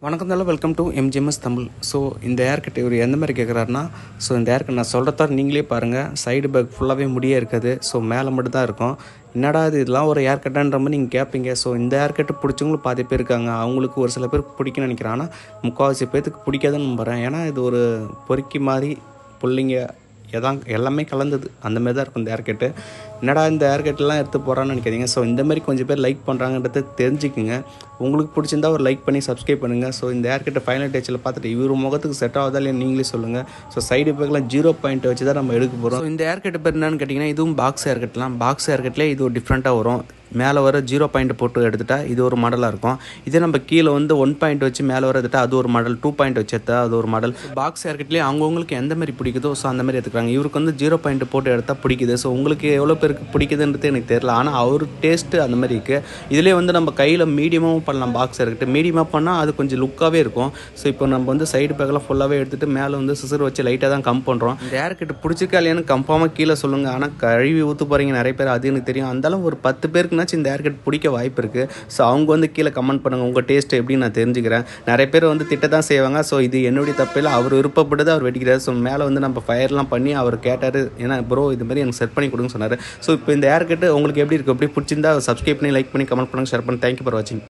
வணக்கம் தலை welcome to MGMS Tamil so இந்த ஏர் கட் இவர் எந்த மாதிரி கேட்குறாருன்னா ஸோ இந்த ஏர் கட் நான் சொல்கிறதார் நீங்களே பாருங்கள் சைடு பேக் ஃபுல்லாகவே முடியே இருக்காது ஸோ மேலே மட்டும் தான் இருக்கும் என்னடா இது இதெல்லாம் ஒரு ஏர் கட்டான்ற மாதிரி நீங்கள் கேட்பீங்க ஸோ இந்த ஏர் கட்டு பிடிச்சவங்களும் பாதி பேர் இருக்காங்க அவங்களுக்கு ஒரு சில பேர் பிடிக்கும்னு நினைக்கிறேன் ஆனால் முக்கால்வாசி பேர்த்துக்கு பிடிக்காதுன்னு நம்புகிறேன் ஏன்னா இது ஒரு பொறுக்கி மாதிரி புள்ளிங்க எதான் எல்லாமே கலந்தது அந்த மாதிரி தான் இருக்கும் இந்த ஏர்கெட்டு என்னடா இந்த ஏர்கெட்லாம் எடுத்து போகிறான்னு நினைக்காதீங்க ஸோ இந்த மாதிரி கொஞ்சம் பேர் லைக் பண்ணுறாங்கன்றத தெரிஞ்சுக்குங்க உங்களுக்கு பிடிச்சிருந்தா ஒரு லைக் பண்ணி சப்ஸ்கிரைப் பண்ணுங்கள் ஸோ இந்த ஏர்கெட்டை ஃபைனல் டேச்சில் பார்த்துட்டு இவர் முகத்துக்கு செட் ஆகுதா இல்லையா நீங்களே சொல்லுங்கள் ஸோ சைடு பேக்கில் ஜீரோ பாயிண்ட் வச்சு தான் நம்ம எடுக்க போகிறோம் ஸோ இந்த ஏர்கெட் பேர் என்னன்னு கேட்டிங்கன்னா இதுவும் பாக்ஸ் ஏர்கெட்லாம் பாக்ஸ் ஏர்கெட்லேயே இது ஒரு டிஃப்ரெண்ட்டாக வரும் மேலே வர ஜீரோ பாயிண்ட் போட்டு எடுத்துட்டா இது ஒரு மாடலாக இருக்கும் இதே நம்ம கீழே வந்து ஒன் பாயிண்ட் வச்சு மேலே வர எடுத்துட்டா அது ஒரு மாடல் டூ பாயிண்ட் வச்சு எடுத்தா அது ஒரு மாடல் பாக்ஸ் ஏர்கெட்லேயே அவங்கவுங்களுக்கு எந்த மாதிரி பிடிக்குதோ ஸோ அந்த மாதிரி எடுத்துக்கிறாங்க இவருக்கு வந்து ஜீரோ பாயிண்ட் போட்டு எடுத்தால் பிடிக்குது ஸோ உங்களுக்கு எவ்வளோ பேருக்கு பிடிக்குதுன்றது எனக்கு தெரியல ஆனால் அவர் டேஸ்ட்டு அந்த மாதிரி இருக்குது இதிலே வந்து நம்ம கையில் மீடியமாகவும் பண்ணலாம் பாக்ஸ் ஏர்கெட் மீடியமாக பண்ணால் அது கொஞ்சம் லுக்காகவே இருக்கும் ஸோ இப்போ நம்ம வந்து சைடு பேக்கெல்லாம் ஃபுல்லாகவே எடுத்துகிட்டு மேலே வந்து சிசர் வச்சு லைட்டாக தான் கம் பண்ணுறோம் இந்த ஏர்கெட் பிடிச்சிருக்கா இல்லையான்னு கன்ஃபார்மாக கீழே சொல்லுங்கள் ஆனால் கழுவி ஊற்று போகிறீங்க நிறைய பேர் அது எனக்கு தெரியும் அந்தாலும் ஒரு பத்து பேருக்குனாச்சும் இந்த ஏர்கெட் பிடிக்க வாய்ப்பு இருக்குது ஸோ அவங்க வந்து கீழே கமெண்ட் பண்ணுங்கள் உங்கள் டேஸ்ட் எப்படின்னு நான் தெரிஞ்சுக்கிறேன் நிறைய பேர் வந்து திட்ட தான் செய்வாங்க ஸோ இது என்னுடைய தப்பில் அவர் விருப்பப்பட்டது அவர் வெடிக்கிறார் ஸோ மேலே வந்து நம்ம ஃபயர்லாம் பண்ணி அவர் கேட்டார் ஏன்னா ப்ரோ இது மாதிரி எனக்கு செட் பண்ணி கொடுங்க சொன்னார் ஸோ இப்போ இந்த ஏர்கெட்டு உங்களுக்கு எப்படி இருக்குது எப்படி பிடிச்சிருந்தா சப்ஸ்கிரைப் பண்ணி லைக் பண்ணி கமெண்ட் பண்ணுங்கள் ஷேர் பண்ணி தேங்க்யூ ஃபார் வாட்சிங்